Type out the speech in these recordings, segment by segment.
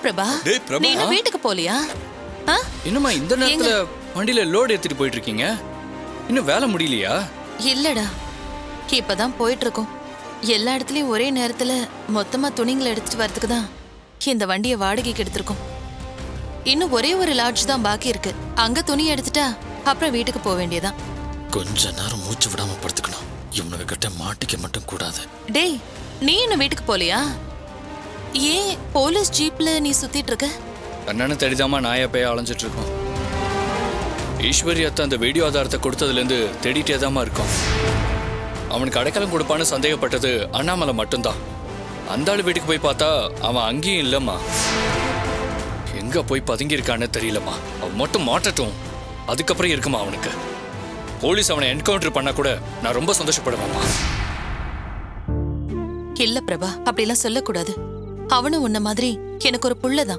பிரபா டேய், பிரபா. நீ இன்னும் வீட்டுக்கு போலியா ஆ? இன்னுமா இந்த நேரத்துல வண்டியில லோடு ஏத்திட்டு போயிட்டு இருக்கீங்க இன்னும் வேலை முடியலையா இல்லடா இப்பதான் போயிட்டு இருக்கோம் எல்லா இடத்துலயும் ஒரே நேரத்துல மொத்தமா துணிங்களை எடுத்துட்டு வரதுக்கு தான் இந்த வண்டியை வாடகைக்கு எடுத்திருக்கோம் இன்னும் ஒரே ஒரு லாட்ஜ் தான் பாக்கி இருக்கு அங்க துணி எடுத்துட்டா அப்புறம் வீட்டுக்கு போக வேண்டியதான் கொஞ்ச நேரம் மூச்சு விடாம படுத்துக்கணும் இவனுக்கு கிட்ட மாட்டிக்க மட்டும் கூடாது டேய் நீ இன்னும் வீட்டுக்கு போலியா ஏன் போலீஸ் ஜீப்ல நீ சுத்திட்டு இருக்க அண்ணனை தேடிதாம்மா நாயா போய் அலைஞ்சிட்டு இருக்கோம் ஈஸ்வரி அத்தை அந்த வீடியோ ஆதாரத்தை கொடுத்ததுலேருந்து தேடிட்டே தாம்மா இருக்கோம் அவனுக்கு அடைக்கலம் கொடுப்பான்னு சந்தேகப்பட்டது அண்ணாமலை மட்டும்தான் அந்த ஆள் வீட்டுக்கு போய் பார்த்தா அவன் அங்கேயும் இல்லைம்மா எங்க போய் பதுங்கி இருக்கான்னு தெரியலம்மா அவன் மட்டும் மாட்டட்டும் அதுக்கப்புறம் இருக்குமா அவனுக்கு போலீஸ் அவனை என்கவுண்டர் பண்ணா கூட நான் ரொம்ப சந்தோஷப்படுவேம்மா இல்ல பிரபா அப்படிலாம் சொல்லக்கூடாது அவனும் உன்ன மாதிரி எனக்கு ஒரு புள்ளதான்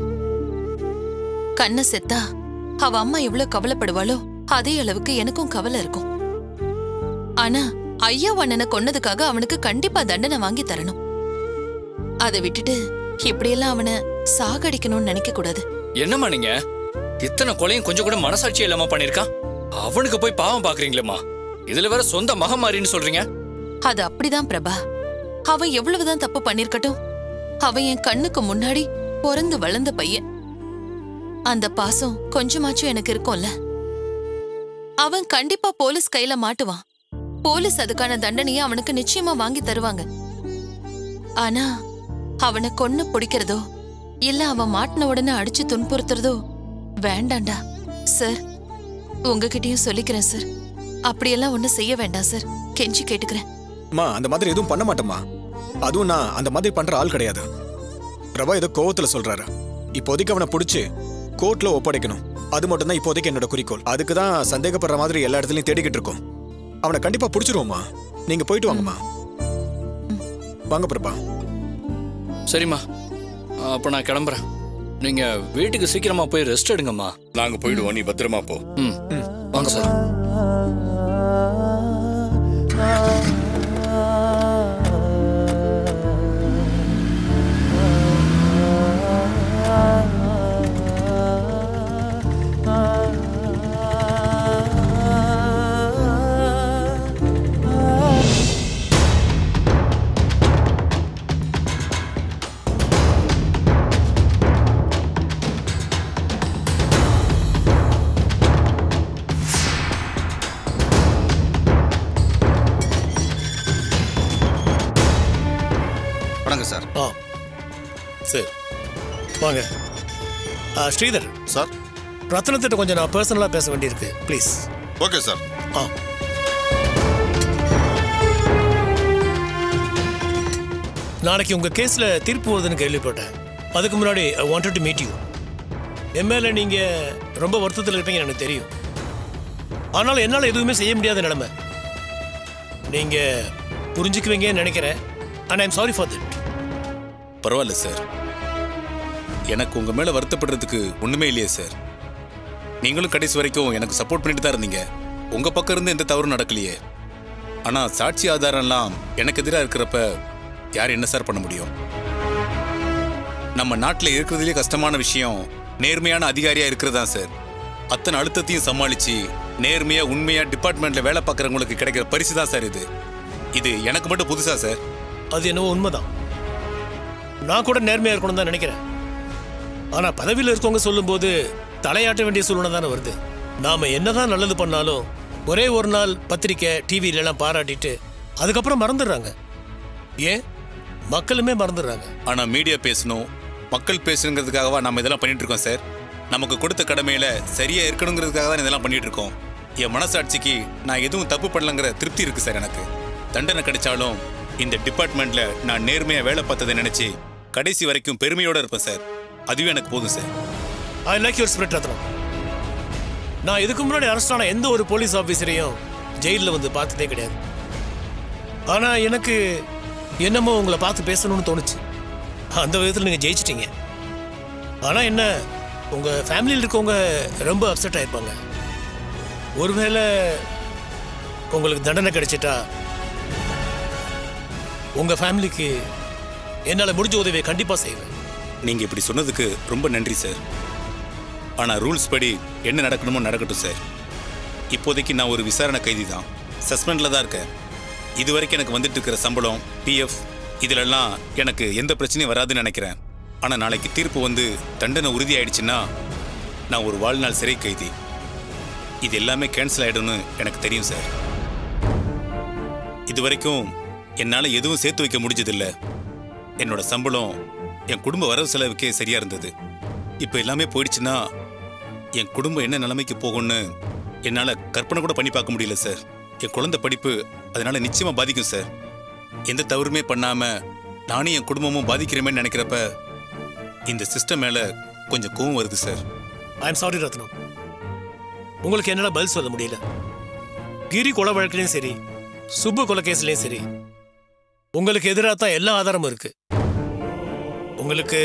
கண்ண செத்தா அவ அம்மா எவ்வளவு கவலைப்படுவாளோ அதே அளவுக்கு எனக்கும் கவலை இருக்கும் ஆனா ஐயா அண்ணனை கொன்னதுக்காக அவனுக்கு கண்டிப்பா தண்டனை வாங்கி தரணும் அதை விட்டுட்டு இப்படியெல்லாம் அவனை சாகடிக்கணும்னு நினைக்க கூடாது என்னம்மா நீங்க இத்தனை கொலையும் கொஞ்சம் கூட மனசாட்சி இல்லாம பண்ணிருக்கான் அவனுக்கு போய் பாவம் பாக்குறீங்களேம்மா இதுல வேற சொந்த மகமாரின்னு சொல்றீங்க அது அப்படிதான் பிரபா அவன் எவ்வளவுதான் தப்பு பண்ணிருக்கட்டும் அவன் என் கண்ணுக்கு முன்னாடி பிறந்து வளர்ந்த பையன் அந்த பாசம் கொஞ்சமாச்சும் எனக்கு இருக்கும்ல அவன் கண்டிப்பா போலீஸ் கையில மாட்டுவான் போலீஸ் அதுக்கான தண்டனையை அவனுக்கு நிச்சயமா வாங்கி தருவாங்க ஆனா அவனை கொன்னு பிடிக்கிறதோ இல்ல அவன் மாட்டின உடனே அடிச்சு துன்புறுத்துறதோ வேண்டாண்டா சார் உங்ககிட்டயும் சொல்லிக்கிறேன் சார் அப்படியெல்லாம் ஒண்ணும் செய்ய வேண்டாம் சார் கெஞ்சி கேட்டுக்கிறேன் அம்மா அந்த மாதிரி எதுவும் பண்ண மாட்டேம்மா அதுவும் நான் அந்த மாதிரி பண்ற ஆள் கிடையாது பிரபா ஏதோ கோவத்துல சொல்றாரு இப்போதைக்கு அவனை பிடிச்சி கோர்ட்ல ஒப்படைக்கணும் அது மட்டும் தான் இப்போதைக்கு என்னோட குறிக்கோள் அதுக்கு தான் சந்தேகப்படுற மாதிரி எல்லா இடத்துலயும் தேடிக்கிட்டு இருக்கோம் அவனை கண்டிப்பா பிடிச்சிருவோம்மா நீங்க போயிட்டு வாங்கம்மா வாங்க பிரபா சரிம்மா அப்ப நான் கிளம்புறேன் நீங்க வீட்டுக்கு சீக்கிரமா போய் ரெஸ்ட் எடுங்கம்மா நாங்க போயிடுவோம் நீ பத்திரமா போ ம் வாங்க சார் வணக்கம் சார் ஆ சரி வாங்க ஆ, ஸ்ரீதர் சார் ரத்னத்திட்ட கொஞ்சம் நான் பர்சனலாக பேச வேண்டியிருக்கு ப்ளீஸ் ஓகே சார் ஆ நாளைக்கு உங்கள் கேஸில் தீர்ப்பு வருதுன்னு கேள்விப்பட்டேன் அதுக்கு முன்னாடி I wanted to meet you என் மேலே நீங்கள் ரொம்ப வருத்தத்தில் இருப்பீங்க எனக்கு தெரியும் ஆனாலும் என்னால் எதுவுமே செய்ய முடியாத நிலைமை நீங்கள் புரிஞ்சுக்குவீங்கன்னு நினைக்கிறேன் and I'm sorry for that பரவாயில்ல சார் எனக்கு உங்க மேல வருத்தப்படுறதுக்கு ஒண்ணுமே இல்லையே சார் நீங்களும் கடைசி வரைக்கும் எனக்கு சப்போர்ட் பண்ணிட்டு தான் இருந்தீங்க உங்க பக்கம் இருந்து எந்த தவறும் நடக்கலையே ஆனா சாட்சி ஆதாரம்லாம் எனக்கு எதிராக இருக்கிறப்ப யார் என்ன சார் பண்ண முடியும் நம்ம நாட்டில் இருக்கிறதுலே கஷ்டமான விஷயம் நேர்மையான அதிகாரியா இருக்கிறதா சார் அத்தனை அழுத்தத்தையும் சமாளிச்சு நேர்மையா உண்மையா டிபார்ட்மெண்ட்ல வேலை பார்க்குறவங்களுக்கு கிடைக்கிற பரிசு தான் சார் இது இது எனக்கு மட்டும் புதுசா சார் அது என்னவோ உண்மைதான் நான் கூட நேர்மையாக இருக்கணும் தான் நினைக்கிறேன் ஆனால் பதவியில் இருக்கவங்க சொல்லும்போது தலையாட்ட வேண்டிய சூழ்நிலை தானே வருது நாம் என்னதான் நல்லது பண்ணாலும் ஒரே ஒரு நாள் பத்திரிக்கை டிவியில எல்லாம் பாராட்டிட்டு அதுக்கப்புறம் மறந்துடுறாங்க ஏன் மக்களுமே மறந்துடுறாங்க ஆனா மீடியா பேசணும் மக்கள் பேசணுங்கிறதுக்காகவா நம்ம இதெல்லாம் பண்ணிட்டு இருக்கோம் சார் நமக்கு கொடுத்த கடமையில சரியா இருக்கணுங்கிறதுக்காக தான் இதெல்லாம் பண்ணிட்டு இருக்கோம் என் மனசாட்சிக்கு நான் எதுவும் தப்பு பண்ணலங்கிற திருப்தி இருக்கு சார் எனக்கு தண்டனை கிடைச்சாலும் இந்த டிபார்ட்மெண்ட்ல நான் நேர்மையா வேலை பார்த்ததை நினைச்சு கடைசி வரைக்கும் பெருமையோட இருப்பேன் சார் அதுவே எனக்கு போதும் sir I like your spirit Ratnam நான் இதுக்கு முன்னாடி அரெஸ்ட் ஆன எந்த ஒரு போலீஸ் ஆஃபீஸரையும் ஜெயிலில் வந்து பார்த்ததே கிடையாது ஆனால் எனக்கு என்னமோ உங்களை பார்த்து பேசணும்னு தோணுச்சு அந்த விதத்தில் நீங்கள் ஜெயிச்சிட்டீங்க ஆனால் என்ன உங்கள் ஃபேமிலியில் இருக்கவங்க ரொம்ப அப்செட் ஆயிருப்பாங்க ஒருவேளை உங்களுக்கு தண்டனை கிடைச்சிட்டா உங்கள் ஃபேமிலிக்கு என்னால் முடிஞ்ச உதவியை கண்டிப்பாக செய்வேன் நீங்க இப்படி சொன்னதுக்கு ரொம்ப நன்றி சார் ஆனா ரூல்ஸ் படி என்ன நடக்கணுமோ நடக்கட்டும் சார் இப்போதைக்கு நான் ஒரு விசாரணை கைதி தான் சஸ்பெண்ட்ல தான் இருக்கேன் இது வரைக்கும் எனக்கு வந்துட்டு இருக்கிற சம்பளம் பிஎஃப் இதிலெல்லாம் எனக்கு எந்த பிரச்சனையும் வராதுன்னு நினைக்கிறேன் ஆனா நாளைக்கு தீர்ப்பு வந்து தண்டனை உறுதியாயிடுச்சுன்னா நான் ஒரு வாழ்நாள் சிறை கைதி இது எல்லாமே கேன்சல் ஆயிடும்னு எனக்கு தெரியும் சார் இது வரைக்கும் என்னால் எதுவும் சேர்த்து வைக்க முடிஞ்சதில்ல என்னோட சம்பளம் என் குடும்ப வரவு செலவுக்கே சரியா இருந்தது இப்போ எல்லாமே போயிடுச்சுன்னா என் குடும்பம் என்ன நிலைமைக்கு போகும்னு என்னால் கற்பனை கூட பண்ணி பார்க்க முடியல சார் என் குழந்தை படிப்பு அதனால நிச்சயமா பாதிக்கும் சார் எந்த தவறுமே பண்ணாம நானும் என் குடும்பமும் பாதிக்கிறேமேன்னு நினைக்கிறப்ப இந்த சிஸ்டம் மேல கொஞ்சம் கோவம் வருது sir I am sorry Ratnam உங்களுக்கு என்னால பதில் சொல்ல முடியல கிரி கொலை வழக்குலையும் சரி சுப்பு கொலை கேஸ்லயும் சரி உங்களுக்கு எதிராக தான் எல்லா ஆதாரமும் இருக்கு உங்களுக்கு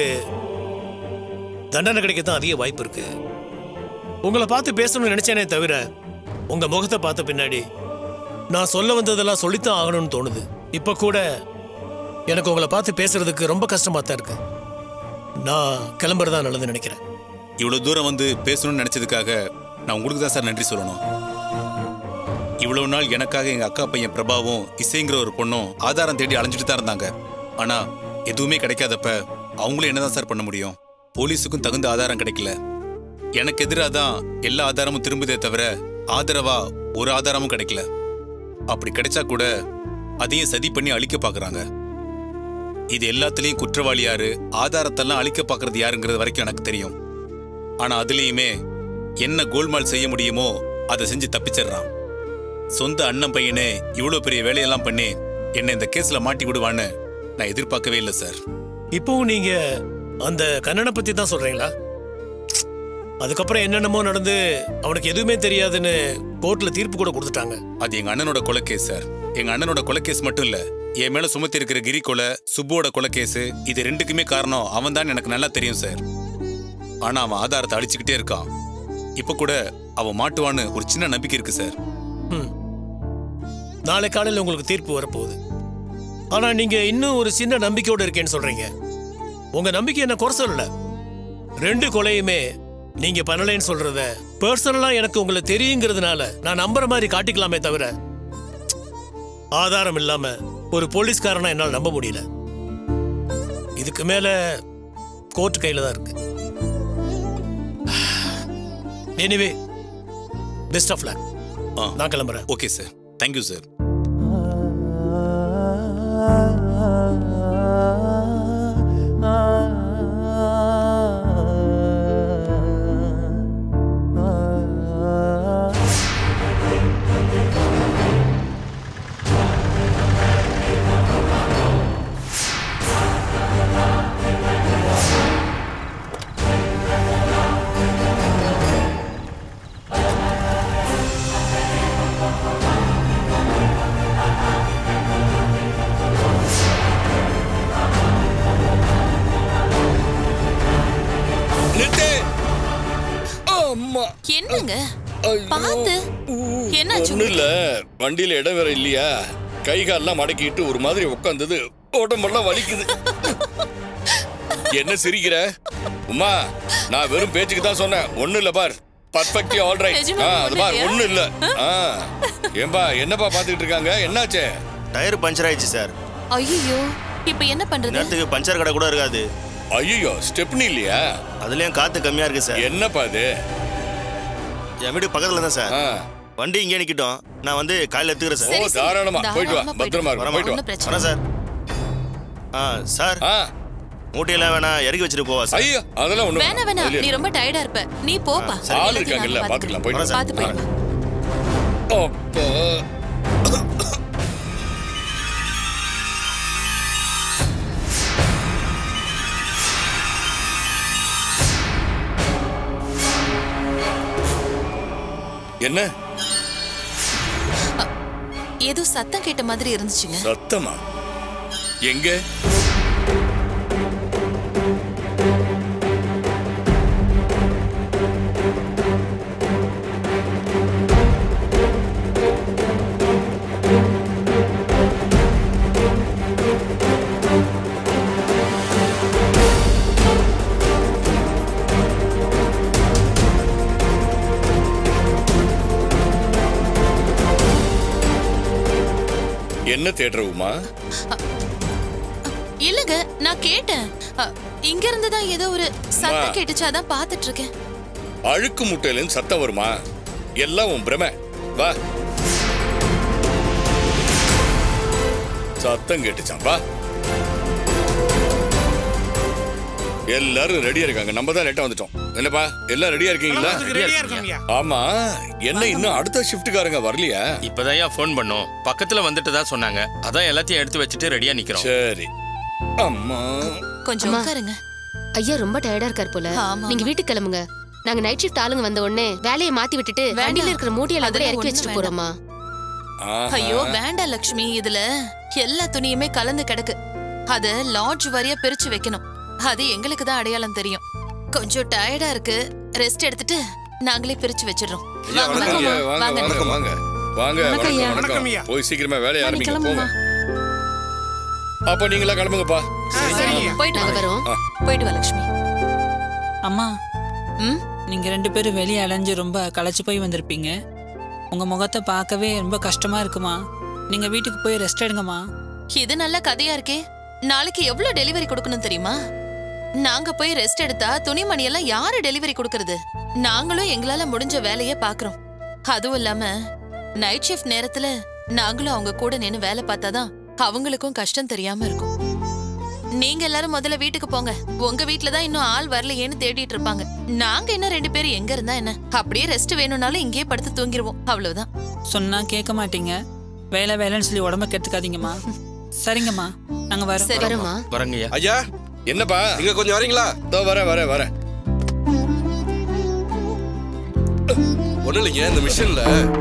தண்டனை கிடைக்கத்தான் அதிக வாய்ப்பு இருக்கு உங்களை பார்த்து பேசணும்னு நினைச்சேனே தவிர உங்க முகத்தை பார்த்த பின்னாடி நான் சொல்ல வந்ததெல்லாம் சொல்லித்தான் ஆகணும்னு தோணுது இப்ப கூட எனக்கு உங்களை பார்த்து பேசுறதுக்கு ரொம்ப கஷ்டமா தான் இருக்கு நான் கிளம்புறதா நல்லதுன்னு நினைக்கிறேன் இவ்வளவு தூரம் வந்து பேசணும்னு நினைச்சதுக்காக நான் உங்களுக்கு தான் சார் நன்றி சொல்லணும் இவ்வளவு நாள் எனக்காக எங்க அக்கா பையன் பிரபாவும் இசைங்கிற ஒரு பொண்ணும் ஆதாரம் தேடி அலைஞ்சிட்டு தான் இருந்தாங்க ஆனா எதுவுமே கிடைக்காதப்ப அவங்களும் என்னதான் சார் பண்ண முடியும் போலீஸுக்கும் தகுந்த ஆதாரம் கிடைக்கல எனக்கு எதிராக தான் எல்லா ஆதாரமும் திரும்புதே தவிர ஆதரவா ஒரு ஆதாரமும் கிடைக்கல அப்படி கிடைச்சா கூட அதையும் சதி பண்ணி அழிக்க பாக்குறாங்க இது எல்லாத்துலயும் குற்றவாளி யாரு ஆதாரத்தெல்லாம் அழிக்க பாக்குறது யாருங்கிறது வரைக்கும் எனக்கு தெரியும் ஆனா அதுலயுமே என்ன கோல்மால் செய்ய முடியுமோ அதை செஞ்சு தப்பிச்சிடுறான் சொந்த அண்ணன் பையனே இவ்வளவு பெரிய வேலையெல்லாம் பண்ணி என்னை இந்த கேஸ்ல மாட்டி விடுவான்னு நான் எதிர்பார்க்கவே இல்லை சார் இப்போவும் நீங்க அந்த கண்ணனை பத்தி தான் சொல்றீங்களா அதுக்கப்புறம் என்னென்னமோ நடந்து அவனுக்கு எதுவுமே தெரியாதுன்னு கோர்ட்ல தீர்ப்பு கூட கொடுத்துட்டாங்க அது எங்க அண்ணனோட கொலை கேஸ் சார் எங்க அண்ணனோட கொலை கேஸ் மட்டும் இல்ல என் மேல சுமத்தி இருக்கிற கிரி கொலை சுப்புவோட கொலை கேஸ் இது ரெண்டுக்குமே காரணம் அவன் தான் எனக்கு நல்லா தெரியும் சார் ஆனா அவன் ஆதாரத்தை அழிச்சுக்கிட்டே இருக்கான் இப்ப கூட அவன் மாட்டுவான்னு ஒரு சின்ன நம்பிக்கை இருக்கு சார் ம். நாளை காலையில் உங்களுக்கு தீர்ப்பு வரப்போகுது ஆனா நீங்க இன்னும் ஒரு சின்ன நம்பிக்கையோட இருக்கேன்னு சொல்றீங்க உங்க நம்பிக்கை என்ன குறை சொல்லல ரெண்டு கொலையுமே நீங்க பண்ணலைன்னு சொல்றத பர்சனலா எனக்கு உங்களை தெரியுங்கிறதுனால நான் நம்புற மாதிரி காட்டிக்கலாமே தவிர ஆதாரம் இல்லாம ஒரு போலீஸ்காரனா என்னால் நம்ப முடியல இதுக்கு மேல கோர்ட் கையில தான் இருக்கு anyway best of luck ah. நான் கிளம்புறேன் ஓகே சார் தேங்க்யூ சார் நிறுத்து அம்மா என்னங்க ஐயோ. பார்த்து என்னாச்சு ஒண்ணும் இல்ல வண்டியில இடம் வேற இல்லையா கை கால்லாம் மடக்கிட்டு ஒரு மாதிரி உட்காந்தது உடம்பெல்லாம் வலிக்குது என்ன சிரிக்கிற உமா நான் வெறும் பேச்சுக்கு தான் சொன்னேன் ஒண்ணும் இல்ல பார் பர்ஃபெக்ட்லி ஆல் ரைட் நிஜமா அது பார் ஒண்ணும் ஒண்ணும் இல்ல ஆ ஏம்பா என்னப்பா பாத்துக்கிட்டு இருக்காங்க என்னாச்சு டயர் பஞ்சர் ஆயிடுச்சு சார் ஐயோ இப்ப என்ன பண்றது நேரத்துக்கு பஞ்சர் கடை கூட இருக்காது ஐயோ ஸ்டெப்னி இல்லையா அதுலயும் காத்து கம்மியா இருக்கு சார் என்னப்பா இது என் வீடு பக்கத்துல தான் சார் ஆ. வண்டி இங்கே நிக்கட்டும் நான் வந்து காலையில எடுத்துக்கிறேன் ஓ சார் சரி, சரி. தாராளமா போயிட்டு வா தாராளமா பத்திரமா போயிட்டு இருக்கும் வா. போயிட்டு ஒண்ணும் வா பிரச்சனை வரேன் சார் ஆ சார் ஆ மூட்டையெல்லாம் வேணா இறக்கி வச்சுட்டு போவா சார் ஐயோ அதெல்லாம் ஒண்ணும் வேணாம் வேணாம் அதுலயே நீ ரொம்ப டயர்டா இருப்ப நீ போப்பா ஆள் எல்லாத்தையும் இருக்காங்கல்ல, நான் பாத்துக்கலாம், பாத்துக்கிறேன். போயிட்டு வா. பாத்து போயிட்டு வா. அப்பா என்ன ஏதோ சத்தம் கேட்ட மாதிரி இருந்துச்சுங்க சத்தமா எங்க என்ன தேடுற உமா இல்லங்க நான் கேட்டேன் அ, இங்க இருந்து தான் ஏதோ ஒரு சத்தம் கேட்டுச்சு அதான் பாத்துட்டு இருக்கேன் அழுக்கு முட்டையிலேருந்து சத்தம் வருமா எல்லாம் உன் பிரம வா சத்தம் கேட்டுச்சான் வா எல்லாரும் ரெடியா இருக்காங்க நம்ம தான் லேட்டா வந்துட்டோம் என்னப்பா எல்லாம் ரெடியா இருக்கீங்களா ரெடியா இருக்கோம்யா ஆமா என்ன இன்னும் அடுத்த ஷிஃப்ட்டுக்காரங்க வரலையா இப்பதான் ஃபோன் பண்ணோம் பக்கத்துல வந்துட்டு தான் சொன்னாங்க அதான் எல்லாத்தையும் எடுத்து வச்சுட்டு ரெடியா நிக்கிறோம் சரி அம்மா கொஞ்சம் அம்மா. உட்காருங்க ஐயா ரொம்ப டயர்டா இருக்கார் போல ஆமா, நீங்க ஆமா. வீட்டுக்கு கிளம்புங்க நாங்க நைட் ஷிஃப்ட் ஆளுங்க வந்த உடனே வேலையை மாத்தி விட்டுட்டு வேண்டாம். வண்டியில இருக்கிற மூட்டையெல்லாம் கூட அதெல்லாம் இறக்கி ஒண்ணும் வச்சுட்டு வேண்டாம். போறோமா ஆஹா. ஐயோ வேண்டாம் லக்ஷ்மி இதுல எல்லா துணியுமே கலந்து கிடக்கு அத லாட்ஜ் வாரியா பிரிச்சு வைக்கணும் அது எங்களுக்கு தான் அடையாளம் தெரியும் கொஞ்சம் டயர்டா இருக்கு ரெஸ்ட் எடுத்துட்டு நாங்களே பிரிச்சு வச்சிடுறோம் ஐயா, வாங்க, வணக்கம் ஐயா, வாங்க, வாங்க வாங்க. வாங்க வாங்க வாங்க வணக்கம் வணக்கம் வணக்கம் ஐயா. போய் சீக்கிரமா வேலையை ஆரம்பிங்க கிளம்புமா. போங்க அப்ப நீங்களா கிளம்புங்கப்பா சரிங்க போயிட்டு நாங்க வாங்க வரோம் போயிட்டு வா லக்ஷ்மி அம்மா ம் நீங்க ரெண்டு பேரும் வெளியே அலைஞ்சு ரொம்ப களைச்சு போய் வந்திருப்பீங்க உங்க முகத்தை பார்க்கவே ரொம்ப கஷ்டமா இருக்குமா நீங்க வீட்டுக்கு போய் ரெஸ்ட் எடுங்கம்மா இது நல்ல கதையா இருக்கே நாளைக்கு எவ்வளவு டெலிவரி கொடுக்கணும் தெரியுமா நாங்க போய் ரெஸ்ட் எடுத்தா துணிமணி எல்லாம் யாரு டெலிவரி கொடுக்கறது நாங்களும் எங்களால முடிஞ்ச வேலைய பாக்குறோம் அதுவும் இல்லாம நைட் ஷிஃப்ட் நேரத்துல நாங்களும் அவங்க கூட நின்னு வேலை பார்த்தாதான் அவங்களுக்கும் கஷ்டம் தெரியாம இருக்கும் நீங்க எல்லாரும் முதல்ல வீட்டுக்கு போங்க உங்க வீட்ல தான் இன்னும் ஆள் வரலையேன்னு தேடிட்டு இருப்பாங்க நாங்க என்ன ரெண்டு பேரும் எங்க இருந்தா என்ன அப்படியே ரெஸ்ட் வேணும்னாலும் இங்கேயே படுத்து தூங்கிடுவோம் அவ்வளவுதான் சொன்னா கேட்க மாட்டீங்க வேலை வேலைன்னு சொல்லி உடம்ப கெடுத்துக்காதீங்கம்மா சரிங்கம்மா நாங்க வரோம் சரி வரோமா வரங்கய்யா ஐயா என்னப்பா இங்க கொஞ்சம் வரீங்களா இதோ வரேன் வரேன் வரேன் ஒண்ணு இல்லைங்க இந்த மிஷின்ல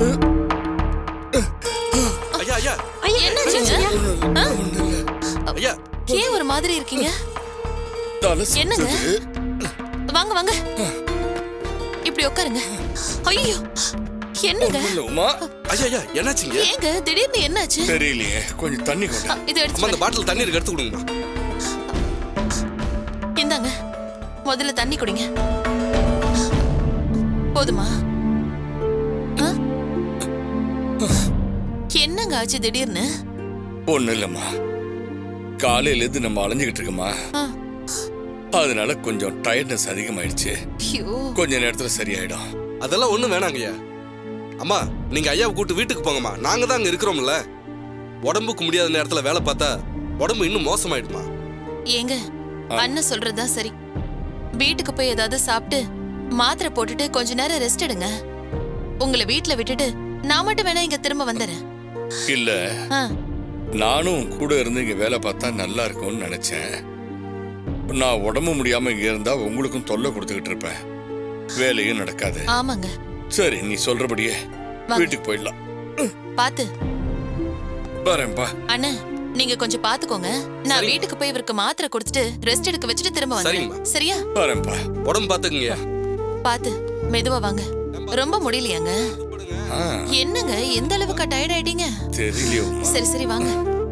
ஐயா ஐயா என்னாச்சுங்க ஆ? ஐயா ஏன் ஒரு மாதிரி இருக்கீங்க தலை என்னங்க சுத்துது. வாங்க வாங்க இப்படி உட்காருங்க ஐயோ என்னங்க இல்ல, உமா ஐயா ஐயா என்னாச்சுங்க ஏங்க திடீர்னு என்னாச்சு தெரியலையே கொஞ்சம் தண்ணி கொண்டு அ, இதை அம்மா எடுத்து அந்த பாட்டில் தண்ணி இருக்கு எடுத்து கொடுங்கம்மா இந்தாங்க முதல்ல தண்ணி குடிங்க போதுமா ஆ? என்னங்க ஆச்சு திடீர்னு ஒண்ணு இல்லம்மா காலையில இருந்து நம்ம அலைஞ்சுகிட்டு இருக்கோமா ஆ. அதனால கொஞ்சம் டயர்ட்னஸ் அதிகமாயிடுச்சு ஐயோ கொஞ்ச நேரத்துல சரியாயிடும் அதெல்லாம் ஒண்ணும் வேணாங்கய்யா அம்மா நீங்க ஐயாவை கூட்டு வீட்டுக்கு போங்கம்மா நாங்க தான் அங்க இருக்கிறோம்ல உடம்புக்கு முடியாத நேரத்துல வேலை பார்த்தா உடம்பு இன்னும் மோசமாயிடுமா ஏங்க அண்ணன் சொல்றதுதான் சரி வீட்டுக்கு போய் ஏதாவது சாப்பிட்டு மாத்திரை போட்டுட்டு கொஞ்ச நேரம் ரெஸ்ட் எடுங்க உங்களை வீட்ல விட்டுட்டு நான் மட்டும் வேணா இங்க திரும்ப வந்துடுறேன் இல்ல ஆ, நானும் கூட இருந்து இங்க வேலை பார்த்தா நல்லா இருக்கும்னு நினைச்சேன் நான் உடம்பு முடியாம இங்க இருந்தா உங்களுக்கும் தொல்லை கொடுத்துக்கிட்டு இருப்பேன் வேலையும் நடக்காது ஆமாங்க சரி நீ சொல்றபடியே வாங்க. வீட்டுக்கு போயிடலாம் பாத்து வரேன்பா அண்ணன் நீங்க கொஞ்சம் பாத்துக்கோங்க நான் வீட்டுக்கு போய் இவருக்கு மாத்திரை கொடுத்துட்டு ரெஸ்ட் எடுக்க வச்சுட்டு திரும்ப வந்துடுறேன் சரிங்கம்மா. சரியா வரேன்பா உடம்பு பாத்துக்குங்கய்யா பாத்து மெதுவா வாங்க ரொம்ப முடியலையாங்க ஆ, என்னங்க எந்த அளவுக்கு டயர்ட் ஆயிட்டீங்க தெரியலையே உமா சரி சரி வாங்க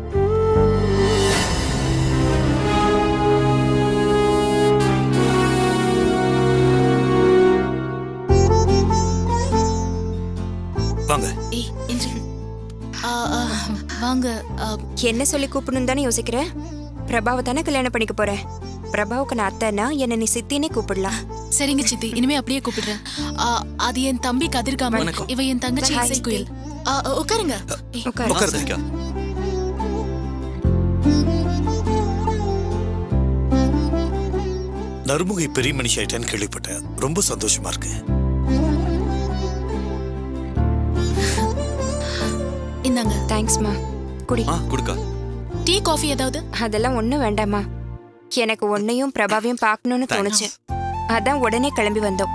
வாங்க ஏய் எந்திரி வாங்க என்ன சொல்லி கூப்பிடணும் தானே இயோசிக்கிறேன் பிரபாவை தானே கல்யாணம் பண்ணிக்க போறேன் பிரபாவுக்கு நான் அத்தைன்னா என்ன நீ சித்தினே கூப்பிடலாம் சரிங்க சித்தி இனிமே அப்படியே கூப்பிடுறேன் ஆ, அது என் தம்பி கதிர்காமன் வணக்கம். இவ என் தங்கச்சி Hi, இசை குயில் ஆ, உட்காருங்க ஏய், உட்காரு. உட்காருங்க நறுமுகை பெரிய மனுஷி ஆயிட்டேன்னு கேள்விப்பட்டேன் ரொம்ப சந்தோஷமா இருக்கு இந்தாங்க தேங்க்ஸ்மா குடி ஆ குடுக்கா டீ காஃபி ஏதாவது அதெல்லாம் ஒன்றும் வேண்டாம்மா எனக்கு உன்னையும் பிரபாவையும் பார்க்கணும்னு தோணுச்சு அதான் உடனே கிளம்பி வந்தோம்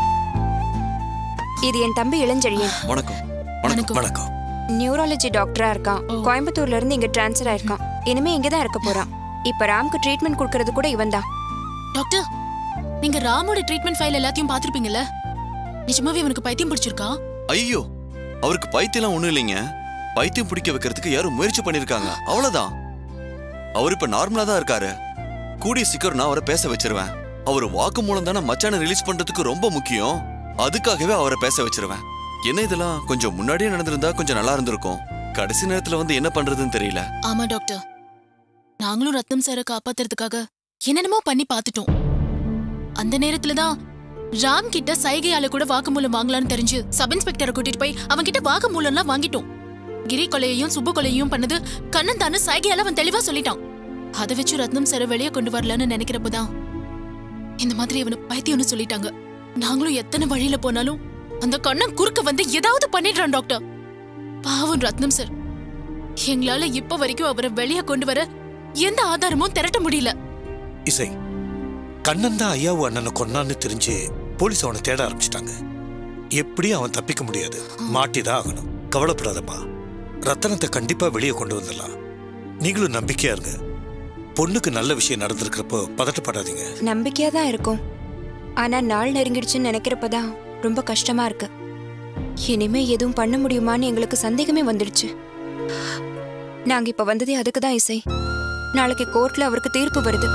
இது என் தம்பி இளஞ்செழியன் வணக்கம் வணக்கம் வணக்கம் நியூராலஜி டாக்டரா இருக்கான் கோயம்புத்தூர்ல இருந்து இங்க டிரான்ஸ்ஃபர் ஆயிருக்கான் இனிமே இங்க தான் இருக்க போறான் இப்ப ராம்க்கு ட்ரீட்மெண்ட் கொடுக்கறது கூட இவன் தான் டாக்டர் நீங்க ராமோட ட்ரீட்மெண்ட் ஃபைல் எல்லாத்தையும் பார்த்திருப்பீங்கல்ல நிஜமாவே இவனுக்கு பைத்தியம் பிடிச்சிருக்கா ஐயோ அவருக்கு பைத்தியம்லாம் ஒண்ணும் இல்லைங்க பைத்தியம் பிடிக்க வைக்கிறதுக்கு யாரும் முயற்சி பண்ணிருக்காங்க அவ்வளவுதான் அவர் இப்ப நார்மலா தான் இருக்காரு கூடிய சீக்கிரம் நான் அவரை பேச வச்சிருவேன் அவர் வாக்கு மூலம் தானே மச்சானை ரிலீஸ் பண்றதுக்கு ரொம்ப முக்கியம் அதுக்காகவே அவரை பேச வச்சிருவேன் என்ன இதெல்லாம் கொஞ்சம் முன்னாடியே நடந்திருந்தா கொஞ்சம் நல்லா இருந்திருக்கும் கடைசி நேரத்துல வந்து என்ன பண்றதுன்னு தெரியல ஆமா டாக்டர் நாங்களும் ரத்னம் சாரை காப்பாத்துறதுக்காக என்னென்னமோ பண்ணி பார்த்துட்டோம் அந்த நேரத்துல தான் ராம் கிட்ட சைகையால கூட வாக்குமூலம் வாங்கலாம்னு தெரிஞ்சு சப் இன்ஸ்பெக்டரை கூட்டிட்டு போய் அவன் கிட்ட வாக்குமூலம்லாம் வாங்கிட்டோம் கிரி கொலையையும் சுப்பு கொலையையும் பண்ணது கண்ணன் தானு சைகையால அவன் தெளிவா சொல்லிட்டான் அதை வச்சு ரத்னம் சாரை வெளியே கொண்டு வரலான்னு நினைக்கிறப்பதான் இந்த மாதிரி அவனை பைத்தியம்னு சொல்லிட்டாங்க நாங்களும் எத்தனை வழியில போனாலும் அந்த கண்ணன் குறுக்க வந்து ஏதாவது பண்ணிடுறான் டாக்டர் பாவம் ரத்னம் சார் எங்களால இப்ப வரைக்கும் அவரை வெளியே கொண்டு வர எந்த ஆதாரமும் திரட்ட முடியல இசை கண்ணன் தான் ஐயாவு அண்ணனை கொன்னான்னு தெரிஞ்சு போலீஸ் அவனை தேட ஆரம்பிச்சிட்டாங்க எப்படி அவன் தப்பிக்க முடியாது மாட்டிதான் ஆகணும் கவலைப்படாதம்மா ரத்தனத்தை கண்டிப்பா வெளியே கொண்டு வந்துடலாம் நீங்களும் நம்பிக்கையா இருங்க பொண்ணுக்கு நல்ல விஷயம் நடந்திருக்கிறப்போ பதட்டப்படாதீங்க நம்பிக்கையா தான் இருக்கும் ஆனா நாள் நெருங்கிடுச்சுன்னு நினைக்கிறப்பதான் ரொம்ப கஷ்டமா இருக்கு இனிமே எதுவும் பண்ண முடியுமான்னு எங்களுக்கு சந்தேகமே வந்துடுச்சு நாங்க இப்ப வந்ததே அதுக்கு தான் இசை நாளைக்கு கோர்ட்ல அவருக்கு தீர்ப்பு வருது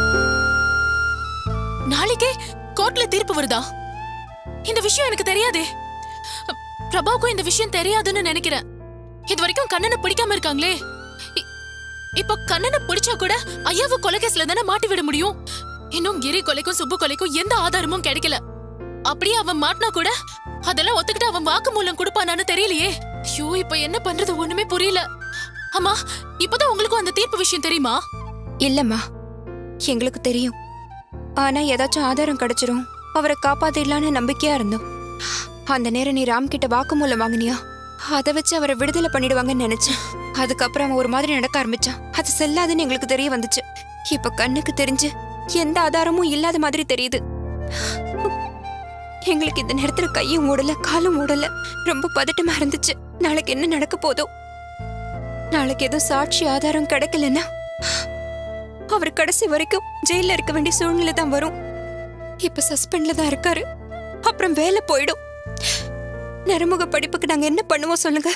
நாளைக்கே கோர்ட்ல தீர்ப்பு வருதா இந்த விஷயம் எனக்கு தெரியாதே பிரபாவுக்கும் இந்த விஷயம் தெரியாதுன்னு நினைக்கிறேன் இது வரைக்கும் கண்ணனை பிடிக்காம இருக்காங்களே இ- இப்போ கண்ணனை பிடிச்சா கூட ஐயாவு கொலைகேஸ்ல தானே மாட்டி விட முடியும் இன்னும் கிரி கொலைக்கும் சுப்பு கொலைக்கும் எந்த ஆதாரமும் கிடைக்கல அப்படியே அவன் மாட்டினா கூட அதெல்லாம் ஒத்துக்கிட்டு அவன் வாக்குமூலம் கொடுப்பானான்னு தெரியலையே ஐயோ இப்போ என்ன பண்றது ஒண்ணுமே புரியல அம்மா இப்பதான் உங்களுக்கும் அந்த தீர்ப்பு விஷயம் தெரியுமா இல்லம்மா எங்களுக்கு தெரியும் ஆனா ஏதாச்சும் ஆதாரம் கிடைச்சிரும் அவரை காப்பாத்திடலான்னு நம்பிக்கையா இருந்தோம் அந்த நேரம் நீ ராம் கிட்ட வாக்குமூலம் வாங்கினியா அதை வச்சு அவரை விடுதலை பண்ணிடுவாங்கன்னு நினைச்சேன் அதுக்கப்புறம் அவன் ஒரு மாதிரி நடக்க ஆரம்பிச்சான் அது செல்லாதுன்னு எங்களுக்கு தெரிய வந்துச்சு இப்ப கண்ணுக்கு தெரிஞ்சு எந்த ஆதாரமும் இல்லாத மாதிரி தெரியுது எங்களுக்கு இந்த நேரத்துல கையும் ஓடல காலும் ஓடல ரொம்ப பதட்டமா இருந்துச்சு நாளைக்கு என்ன நடக்க போதோ நாளைக்கு ஏதோ சாட்சி ஆதாரம் கிடைக்கலன்னா அவர் கடைசி வரைக்கும் ஜெயில இருக்க வேண்டிய சூழ்நிலை தான் வரும் இப்ப சஸ்பெண்ட்ல தான் இருக்காரு அப்புறம் வேலை போயிடும் நரமுக படிப்புக்கு நாங்க என்ன பண்ணுவோம் சொல்லுங்க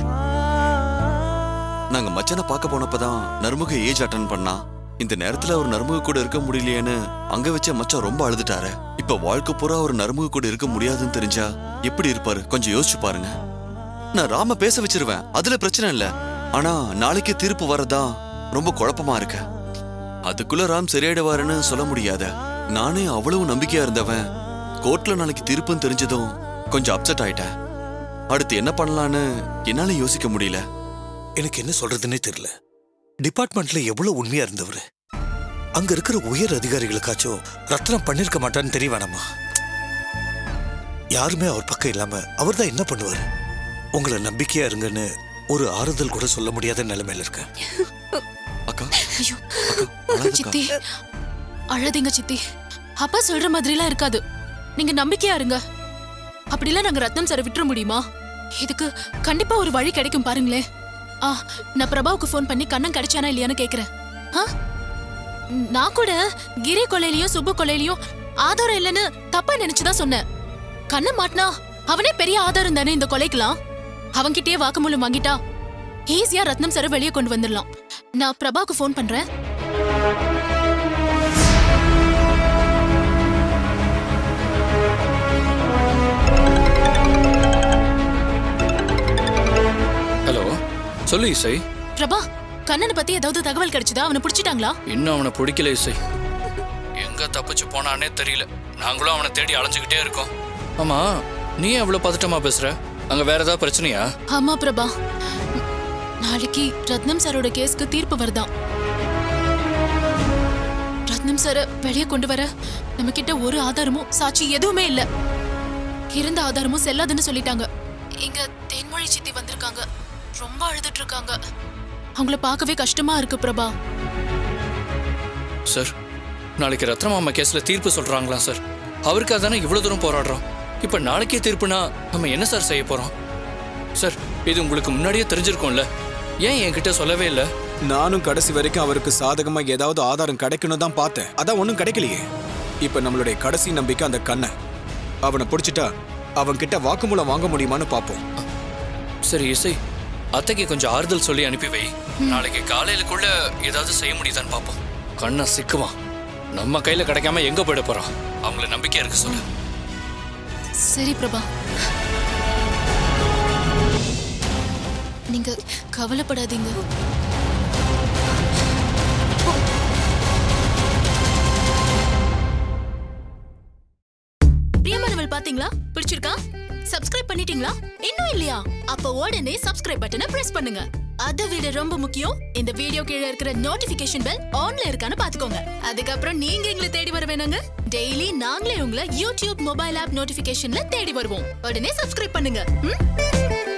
நாங்க மச்சனை பார்க்க போனப்பதான் நர்முக ஏஜ் அட்டன் பண்ணா இந்த நேரத்துல அவர் நர்முக கூட இருக்க முடியலையேன்னு அங்க வச்ச மச்சான் ரொம்ப அழுதுட்டாரு இப்ப வாழ்க்கை பூரா அவர் நர்முக கூட இருக்க முடியாதுன்னு தெரிஞ்சா எப்படி இருப்பாரு கொஞ்சம் யோசிச்சு பாருங்க நான் ராம பேச வச்சிருவேன் அதுல பிரச்சனை இல்ல ஆனா நாளைக்கு தீர்ப்பு வரதா ரொம்ப குழப்பமா இருக்கு அதுக்குள்ள ராம் சரியாயிடுவாருன்னு சொல்ல முடியாத நானே அவ்வளவு நம்பிக்கையா இருந்தவன் கோர்ட்ல நாளைக்கு தீர்ப்புன்னு தெரிஞ்சதும் கொஞ்சம் அப்செட் ஆயிட்டேன் அடுத்து என்ன பண்ணலான்னு என்னால யோசிக்க முடியல எனக்கு என்ன சொல்றதுன்னே தெரியல டிபார்ட்மெண்ட்ல எவ்வளவு உண்மையா இருந்தவர் அங்க இருக்கிற உயர் அதிகாரிகளுக்காச்சும் ரத்னம் பண்ணிருக்க மாட்டான்னு தெரிய வேணாமா யாருமே அவர் பக்கம் இல்லாம அவர் தான் என்ன பண்ணுவாரு உங்களை நம்பிக்கையா இருங்கன்னு ஒரு ஆறுதல் கூட சொல்ல முடியாத நிலைமையில இருக்கேன் அக்கா ஐயோ சித்தி அழாதீங்க சித்தி அப்பா சொல்ற மாதிரிலாம் இருக்காது நீங்க நம்பிக்கையா இருங்க அப்படிலாம் நாங்க ரத்னம் சாரை விட்டுற முடியுமா இதுக்கு கண்டிப்பா ஒரு வழி கிடைக்கும் பாருங்களேன் ஆ நான் பிரபாவுக்கு ஃபோன் பண்ணி கண்ணன் கிடைச்சானா இல்லையான்னு கேக்குறேன் ஆ நான் கூட கிரி கொலையிலயும் சுப்பு கொலையிலயும் ஆதாரம் இல்லைன்னு தப்பா நினைச்சுதான் சொன்னேன் கண்ணன் மாட்டினா அவனே பெரிய ஆதாரம் தானே இந்த கொலைக்கலாம் அவன்கிட்டயே வாக்குமூலம் வாங்கிட்டா ஈஸியா ரத்னம் சாரை வெளியே கொண்டு வந்துடலாம் நான் பிரபாவுக்கு ஃபோன் பண்றேன் ஹலோ சொல்லு இசை பிரபா கண்ணனை பத்தி ஏதாவது தகவல் கிடைச்சதா அவனை பிடிச்சிட்டாங்களா இன்னும் அவனை பிடிக்கல இசை எங்க தப்பிச்சு போனானே தெரியல நாங்களும் அவனை தேடி அலைஞ்சுக்கிட்டே இருக்கோம் ஆமா நீ அவ்வளவு பதட்டமா பேசுற அங்க வேற ஏதாவது பிரச்சனையா ஆமா பிரபா நாளைக்கு ரத்னம் சாரோட கேஸ்க்கு தீர்ப்பு வருதாம் ரத்னம் சார வெளியே கொண்டு வர நம்ம கிட்ட ஒரு ஆதாரமும் சாட்சி எதுவுமே இல்ல இருந்த ஆதாரமும் செல்லாதுன்னு சொல்லிட்டாங்க இங்க தேன்மொழி சித்தி வந்திருக்காங்க ரொம்ப அழுதுட்டு இருக்காங்க அவங்கள பார்க்கவே கஷ்டமா இருக்கு பிரபா சார் நாளைக்கு ரத்னமாமா கேஸ்ல தீர்ப்பு சொல்றாங்களா சார் அவருக்காக தானே இவ்வளவு தூரம் போராடுறோம் இப்ப நாளைக்கே தீர்ப்புனா நம்ம என்ன சார் செய்ய போறோம் சார் இது உங்களுக்கு முன்னாடியே தெரிஞ்சிருக்கும்ல ஏன் என்கிட்ட சொல்லவே இல்லை நானும் கடைசி வரைக்கும் அவருக்கு சாதகமா ஏதாவது ஆதாரம் கிடைக்கணும் தான் பார்த்தேன் அதான் ஒன்றும் கிடைக்கலையே இப்ப நம்மளுடைய கடைசி நம்பிக்கை அந்த கண்ணை அவனை பிடிச்சிட்டா அவன் கிட்ட வாக்குமூலம் வாங்க முடியுமான்னு பார்ப்போம் சரி இசை அத்தைக்கு கொஞ்சம் ஆறுதல் சொல்லி அனுப்பி வை நாளைக்கு காலையிலக்குள்ள ஏதாவது செய்ய முடியுதான்னு பார்ப்போம் கண்ணை சிக்குவான் நம்ம கையில கிடைக்காம எங்க போயிட போறோம் அவங்கள நம்பிக்கையா இருக்கு சொல்லு சரி பிரபா நீங்க கவலைப்படாதீங்க பிரியமானவள் பாத்தீங்களா பிடிச்சிருக்கா சப்ஸ்கிரைப் பண்ணிட்டீங்களா இன்னும் இல்லையா அப்ப உடனே சப்ஸ்கிரைப் பட்டனை பிரஸ் பண்ணுங்க அதை விட ரொம்ப முக்கியம் இந்த வீடியோ கீழே இருக்கிற நோட்டிபிகேஷன் பெல் ஆன்ல இருக்கான்னு பாத்துக்கோங்க அதுக்கப்புறம் நீங்க எங்களை தேடி வர வேணாங்க டெய்லி நாங்களே உங்களை யூடியூப் மொபைல் ஆப் நோட்டிபிகேஷன்ல தேடி வருவோம் உடனே சப்ஸ்கிரைப் பண்ணுங்க ம்?